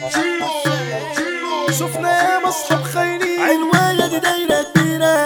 شفنا يا مصحب خاينين عنواية دي دايرة كبيرة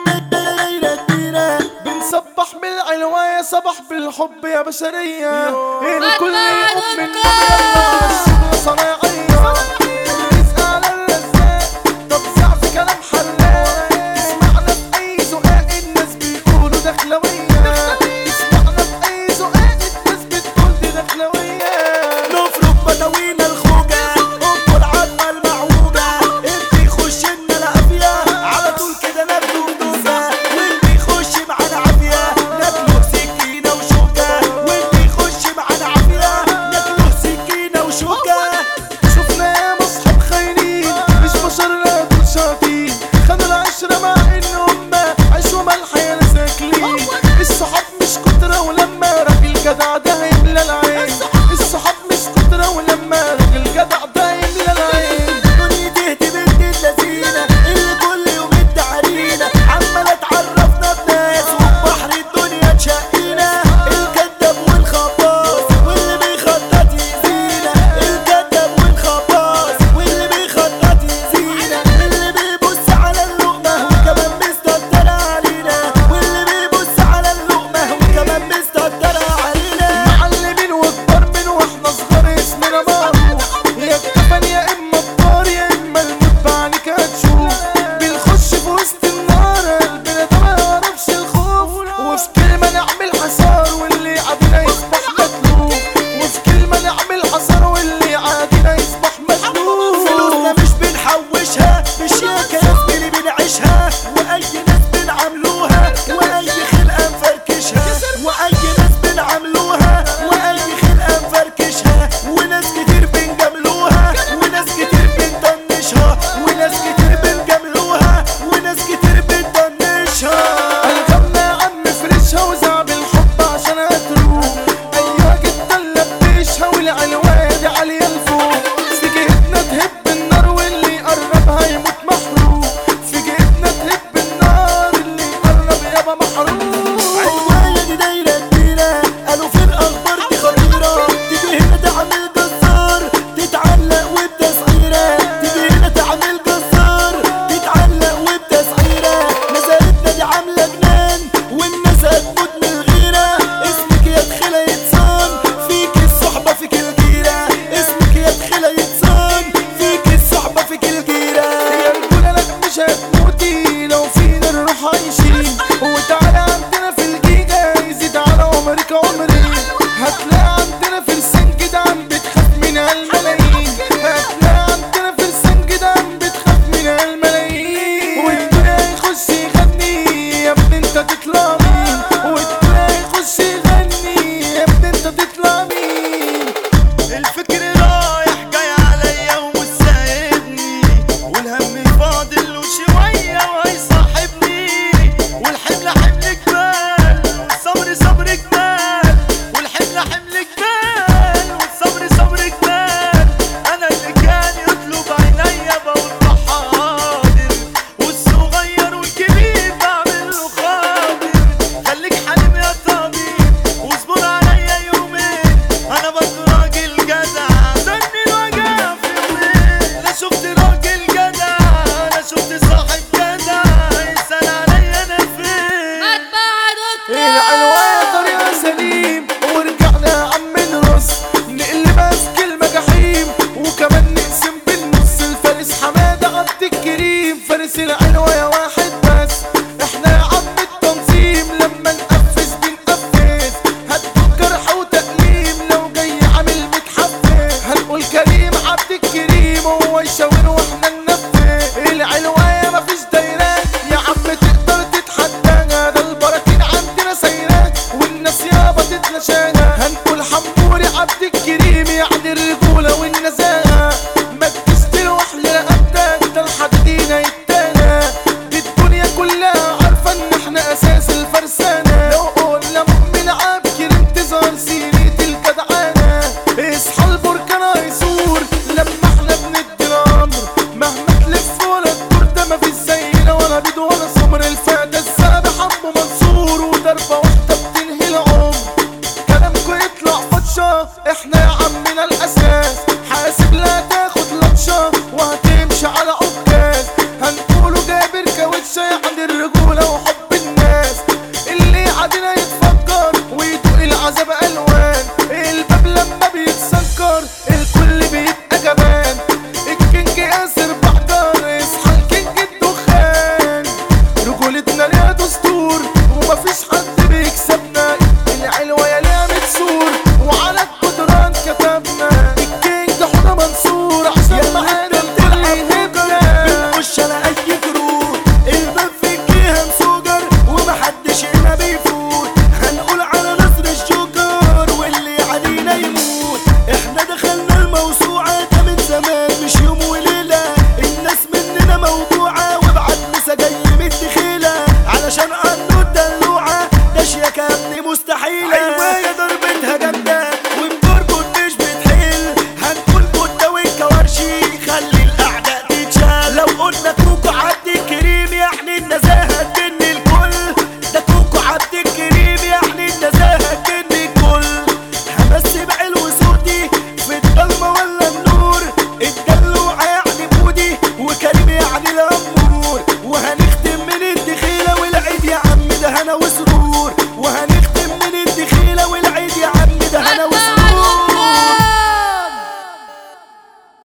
دايرة كبيرة بنصبح بالعلواية صبح بالحب يا بشرية الكل أتبع يقوم من دكتور. يلا الشغل صناعية الرزق على الرزاق طب زعف كلام حلاق اسمعنا بأي زقاق الناس بيقولوا دخلوية اسمعنا بأي زقاق الناس بتقول دي دخلوية نفرق بدوينا الخوجة انقل عنا المعوجة اللي يخش لنا العافية على طول كده ناكله ندوسة واللي يخش معانا عافية ناكله سكينة وشوكة واللي يخش معانا عافية ناكله سكينة وشوكة شفنا يا مصحب خاينين مش بشر لا دول شاطين خدوا العشرة مع ان هم عيشوا ملح يا ناس اكلين الصحاب مش كترة ولما راجل جدع ده يملى العين الصحاب مش كترة ولما راجل جدع ده يملى العين دنيا تهدي بنت اللذينة اللي كل يوم علينا عمالة تعرفنا بناس وبحر الدنيا تشقينا الكذاب والخباص واللي بيخطط يزينا الكذاب والخباص واللي بيخطط يزينا اللي بيبص على اللقمة وكمان مستقدر علينا واللي بيبص على اللقمة وكمان مستقدر علينا معلمين وكبار من واحنا صغار اسمنا معروف يا الكفن يا اما الطار يا اما الموت بعدك هتشوف بنخش في وسط النار قلبنا ده ما يعرفش الخوف وفي كلمة نعمل حصار واللي عادينا يصبح مدلوب وفي كلمة نعمل حصار واللي عادينا يصبح مدلوب فلوسنا مش بنحوشها مش ياكا يا زميلي بنعيشها واي ناس بنعملوها واي خلقه نفركشها واي ناس بنعملوها واي خلقه نفركشها وناس كتير بنجاملوها وناس كتير بنطنشها وناس كتير بنجاملوها وناس كتير بنطنشها الغمنا يا عم فرشها وزعب الحب عشان اتروح ايوه جدا لبيشها والعلوان دي عالية لفوق في جهتنا تهب النار واللي يقربها يموت محروق في جهتنا تهب النار اللي يقرب يابا محروق عنواية دي دايرة كبيرة قالوا في الأخبار دي خطيرة تيجي هنا تعمل جزار تتعلق وبتسعيرة تيجي هنا تعمل جزار تتعلق وبتسعيرة نزلتنا دي عاملة جنان والناس هتموت من الغيرة اسمك يا دخلة يتصان فيك الصحبة فيك الجيرة اسمك يا دخلة يتصان فيك الصحبة فيك الجيرة يا رجولة لك مش هتموتي لو فينا الروح عايشين وتعالى عندنا في الجيجا يزيد على عمرك عمري هتلاقي عندنا في السنج ده عم بتخاف من الملايين هتلاقي عندنا في السنج ده عم بتخاف من الملايين والدنيا يخش يغني يا ابني انت تطلع مين والدنيا يخش يغني يا ابني انت تطلع مين الفكر رايح جاي عليا ومش سايبني والهم فاضل وشوية وهيصاحبني والحمل حمل جبال والصبر صبر جبال والحمل حمل جبال والصبر صبر جبال انا اللي كان يطلب عينيا بقول له حاضر والصغير والكبير بعمل له خاطر خليك حليم يا طبيب واصبر عليا يومين انا برضه راجل جدع زني الوجع في يومين انا شفت راجل جدع انا شفت صاحب جدع يسأل عليا انا فين أتبع دكتور العنوان طريقة سليم ورجعنا يا عم نرص نقلب ماسك المجاحيم وكمان نقسم بالنص الفارس حمادة عبد الكريم فارس العنوة يا واحد بس احنا يا عم التنظيم لما نقفز بنقفز هتكون جرح وتأليم لو جاي عامل متحفز هنقول كريم عبد الكريم هو يشاور واحنا ننفذ العلواية مفيش دايرات يا عم تقدر تتحدانا ده البراكين عندنا سيرات والناس يابا تتلاشانا هنقول حموري عبد الكريم يعني الرجولة والنزاهة ما تجيش تروح لرقبتك ده الحديدين يتانا دي الدنيا كلها عارفة ان احنا اساس الفرسانة لو قلنا مؤمن عبد انتظار سيرة الجدعانة اصحى البركان هيصور لما احنا بندي الامر مهما تلف ولا تدور ده مفيش زينا ولا بيض ولا سمر الفادة السابح عمو منصور وضربة واحدة بتنهي العمر كلامكوا يطلع فتشة احنا يا عمنا الاساس حاسب لا تاخد طرشة وهتمشي على